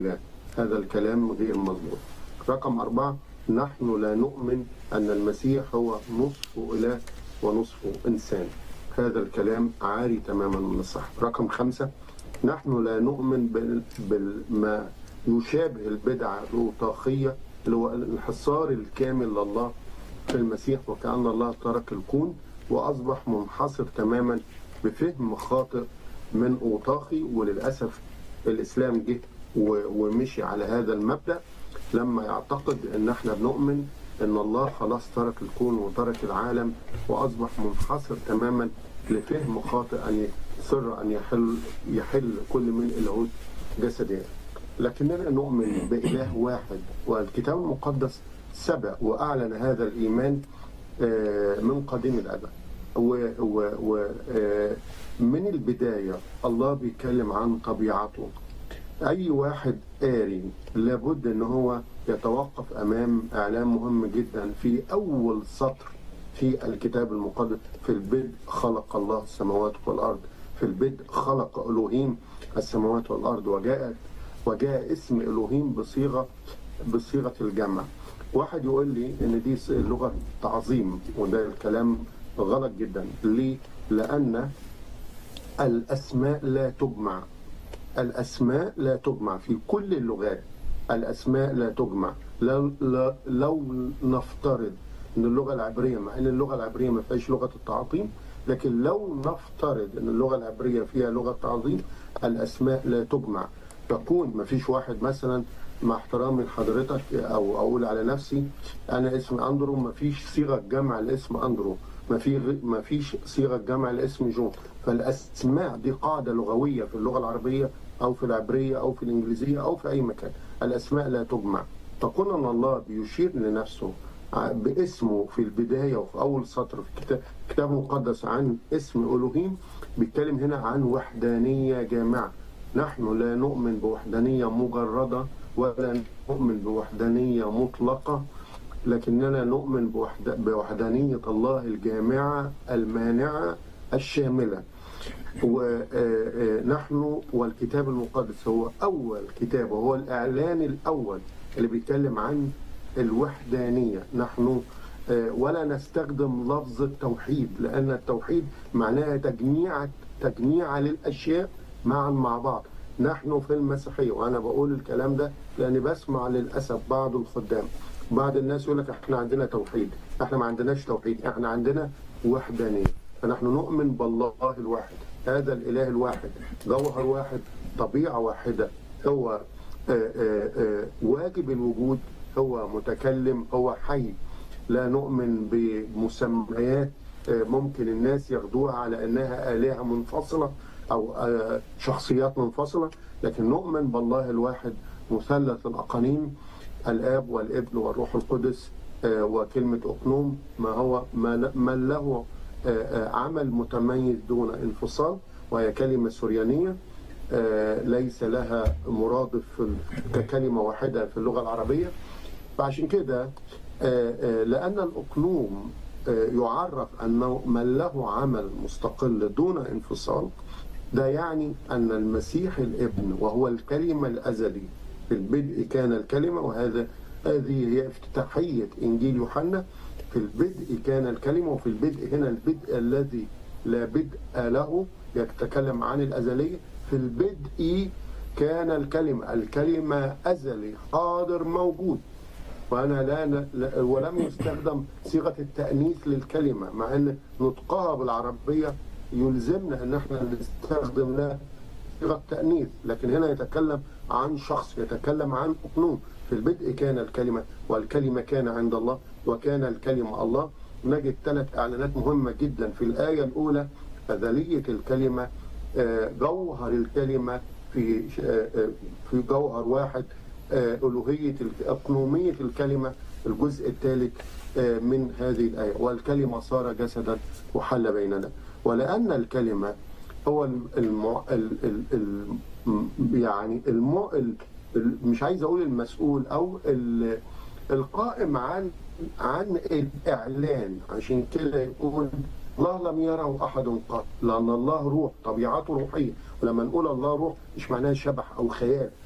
الله هذا الكلام غير مضبوط رقم أربعة نحن لا نؤمن أن المسيح هو نصف إله ونصف إنسان هذا الكلام عاري تماما من الصح رقم خمسة نحن لا نؤمن بال- بالما يشابه البدعة الأوطاخية اللي هو الانحصار الكامل لله في المسيح وكأن الله ترك الكون وأصبح منحصر تماما بفهم خاطئ من أوطاخي وللأسف الإسلام جه و- ومشي على هذا المبدأ لما يعتقد ان احنا بنؤمن ان الله خلاص ترك الكون وترك العالم واصبح منحصر تماما لفهم خاطئ ان يصر ان يحل يحل كل من اللاهوت جسديا لكننا نؤمن باله واحد والكتاب المقدس سبق واعلن هذا الايمان آه، من قديم الابد ومن البدايه الله بيتكلم عن طبيعته اي واحد قاري لابد ان هو يتوقف امام اعلام مهم جدا في اول سطر في الكتاب المقدس في البدء خلق الله السماوات والارض في البدء خلق الوهيم السماوات والارض وجاءت وجاء اسم الوهيم بصيغه بصيغه الجمع واحد يقول لي ان دي لغه تعظيم وده الكلام غلط جدا ليه لان الاسماء لا تجمع الأسماء لا تجمع في كل اللغات الأسماء لا تجمع لو, لو- لو نفترض أن اللغة العبرية مع أن اللغة العبرية ما فيهاش لغة التعظيم لكن لو نفترض أن اللغة العبرية فيها لغة تعظيم الأسماء لا تجمع تكون ما فيش واحد مثلا مع احترامي لحضرتك او اقول على نفسي انا اسمي اندرو ما فيش صيغه جمع لاسم اندرو ما في ما فيش صيغه جمع لاسم جون فالاسماء دي قاعده لغويه في اللغه العربيه او في العبريه او في الانجليزيه او في اي مكان الاسماء لا تجمع فكون ان الله بيشير لنفسه ع- باسمه في البدايه وفي اول سطر في الكتاب الكتاب المقدس عن اسم الوهيم بيتكلم هنا عن وحدانيه جامعه نحن لا نؤمن بوحدانيه مجرده ولا نؤمن بوحدانيه مطلقه لكننا نؤمن بوحد... بوحدانية الله الجامعة المانعة الشاملة ونحن والكتاب المقدس هو أول كتاب وهو الإعلان الأول اللي بيتكلم عن الوحدانية نحن آه، ولا نستخدم لفظ التوحيد لأن التوحيد معناها تجميع تجميع للأشياء معا مع بعض نحن في المسيحية وأنا بقول الكلام ده لأني بسمع للأسف بعض الخدام بعض الناس يقول لك احنا عندنا توحيد احنا ما عندناش توحيد احنا عندنا وحدانية فنحن نؤمن بالله الواحد هذا الإله الواحد جوهر واحد طبيعة واحدة هو آه، آه، آه، واجب الوجود هو متكلم هو حي لا نؤمن بمسميات آه، ممكن الناس ياخدوها على انها الهه منفصله او آه، شخصيات منفصله لكن نؤمن بالله الواحد مثلث الاقانيم الاب والابن والروح القدس آه، وكلمه اقنوم ما هو ما ل- من له آه، آه، عمل متميز دون انفصال وهي كلمه سريانيه آه، ليس لها مرادف في ال- ككلمه واحده في اللغه العربيه فعشان كده آه، آه، لأن الأقلوم آه، يعرف أنه من له عمل مستقل دون انفصال ده يعني أن المسيح الابن وهو الكلمة الأزلي في البدء كان الكلمة وهذا هذه هي افتتاحية إنجيل يوحنا في البدء كان الكلمة وفي البدء هنا البدء الذي لا بدء له يتكلم عن الأزلية في البدء كان الكلمة الكلمة أزلي حاضر موجود وأنا لا, لا ولم يستخدم صيغة التأنيث للكلمة مع أن نطقها بالعربية يلزمنا أن احنا نستخدم لها صيغة تأنيث لكن هنا يتكلم عن شخص يتكلم عن أقنوم في البدء كان الكلمة والكلمة كان عند الله وكان الكلمة الله نجد ثلاث إعلانات مهمة جدا في الآية الأولى أزلية الكلمة آه، جوهر الكلمة في آه، آه، في جوهر واحد آه، ألوهية ال- أقنومية الكلمة الجزء الثالث آه، من هذه الآية والكلمة صار جسدا وحل بيننا ولأن الكلمة هو الم... الم... ال... ال... ال... م- يعني الم... ال... ال... مش عايز أقول المسؤول أو ال... القائم عن عن الإعلان عشان كده يقول الله لم يره أحد قط لأن الله روح طبيعته روحية ولما نقول الله روح مش معناها شبح أو خيال